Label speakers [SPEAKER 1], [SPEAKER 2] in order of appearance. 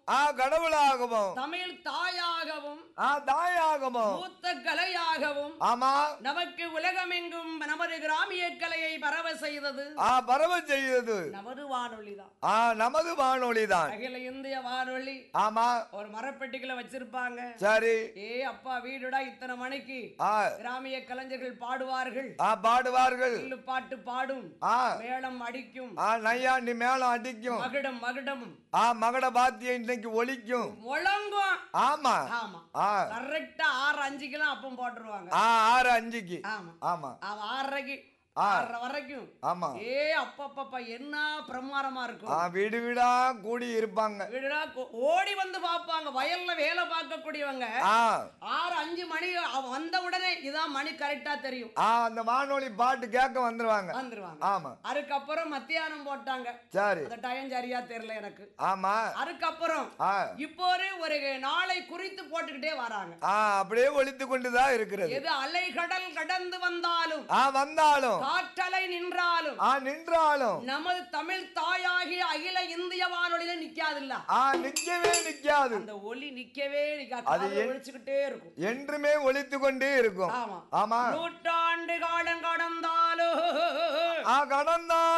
[SPEAKER 1] ஆ கடவுளாகவும்
[SPEAKER 2] தமிழ் தாயாகவும்
[SPEAKER 1] ஆ தாயாகவும்
[SPEAKER 2] மூத்த கலையாகவும்
[SPEAKER 1] ஆமா
[SPEAKER 2] நமக்கு உலகமெங்கும் நமது கிராமிய கலையை பரவ செய்தது
[SPEAKER 1] ஆ பரவ செய்தது
[SPEAKER 2] நமது வானொலிதான்
[SPEAKER 1] ஆ நமது வானொலிதான்
[SPEAKER 2] அகில இந்திய வானொலி
[SPEAKER 1] ஆமா
[SPEAKER 2] ஒரு மரப்பெட்டிக்குள்ள வச்சிருப்பாங்க
[SPEAKER 1] சரி
[SPEAKER 2] ஏ அப்பா வீடுடா இத்தனை மணிக்கு
[SPEAKER 1] ஆ
[SPEAKER 2] கிராமிய கலைஞர்கள் பாடுவார்கள்
[SPEAKER 1] ஆ பாடுவார்கள்
[SPEAKER 2] வில்லு பாட்டு பாடும்
[SPEAKER 1] ஆ
[SPEAKER 2] மேளம் அடிக்கும்
[SPEAKER 1] ஆ நையாண்டி மேளம் அடிக்கும்
[SPEAKER 2] மகுடம் மகுடம்
[SPEAKER 1] ஆ மகட பாத்தியம் இன்னைக்கு ஒலிக்கும்
[SPEAKER 2] முழங்கும்
[SPEAKER 1] ஆமா
[SPEAKER 2] ஆமா
[SPEAKER 1] ஆ
[SPEAKER 2] கரெக்டா ஆறு அஞ்சுக்கெல்லாம் அப்பம் போட்டுருவாங்க
[SPEAKER 1] ஆ ஆறு அஞ்சுக்கு
[SPEAKER 2] ஆமா
[SPEAKER 1] ஆமா
[SPEAKER 2] அவன் ஆறரைக்கு
[SPEAKER 1] ஆ.
[SPEAKER 2] ஆறரை வரைக்கும்
[SPEAKER 1] ஆமா
[SPEAKER 2] ஏ அப்பப்பப்பா என்ன பிரமாதமா
[SPEAKER 1] ஆ
[SPEAKER 2] இருக்கும்
[SPEAKER 1] வீடு வீடா கூடி இருப்பாங்க
[SPEAKER 2] வீடுடா கொ- ஓடி வந்து பார்ப்பாங்க வயல்ல வேலை பார்க்கக்கூடியவங்க
[SPEAKER 1] ஆ
[SPEAKER 2] ஆறு அஞ்சு மணி அவன் வந்த உடனே இதான் மணி கரெக்டா தெரியும்
[SPEAKER 1] ஆ அந்த வானொலி பாட்டு கேட்க வந்துருவாங்க
[SPEAKER 2] வந்துருவாங்க
[SPEAKER 1] ஆமா
[SPEAKER 2] அதுக்கப்புறம் மத்தியானம் போட்டாங்க
[SPEAKER 1] சரி
[SPEAKER 2] அந்த டைம் சரியா தெரியல எனக்கு
[SPEAKER 1] ஆமா
[SPEAKER 2] அதுக்கப்புறம்
[SPEAKER 1] ஆ
[SPEAKER 2] இப்போ ஒரு ஒரு நாளை குறித்து போட்டுக்கிட்டே வராங்க
[SPEAKER 1] ஆ அப்படியே ஒழித்து கொண்டுதான் இருக்கிறது
[SPEAKER 2] எது அலைகடல் கடந்து வந்தாலும்
[SPEAKER 1] ஆ வந்தாலும்
[SPEAKER 2] காற்றலை நின்றாலும்
[SPEAKER 1] ஆ நின்றாலும்
[SPEAKER 2] நமது தமிழ் தாயாகிய அகில இந்திய வானொலியில நிக்காதுல்ல
[SPEAKER 1] ஆ நிக்கவே நிக்காது
[SPEAKER 2] அந்த ஒலி நிக்கவே நிக்காது
[SPEAKER 1] அது
[SPEAKER 2] காதுல
[SPEAKER 1] என்-
[SPEAKER 2] ஒலிச்சுக்கிட்டே இருக்கும்
[SPEAKER 1] என்றுமே ஒழித்து கொண்டே இருக்கும்
[SPEAKER 2] ஆமா
[SPEAKER 1] ஆமா
[SPEAKER 2] நூற்றாண்டு காலம் கடந்தாலும்
[SPEAKER 1] ஆ கடந்தா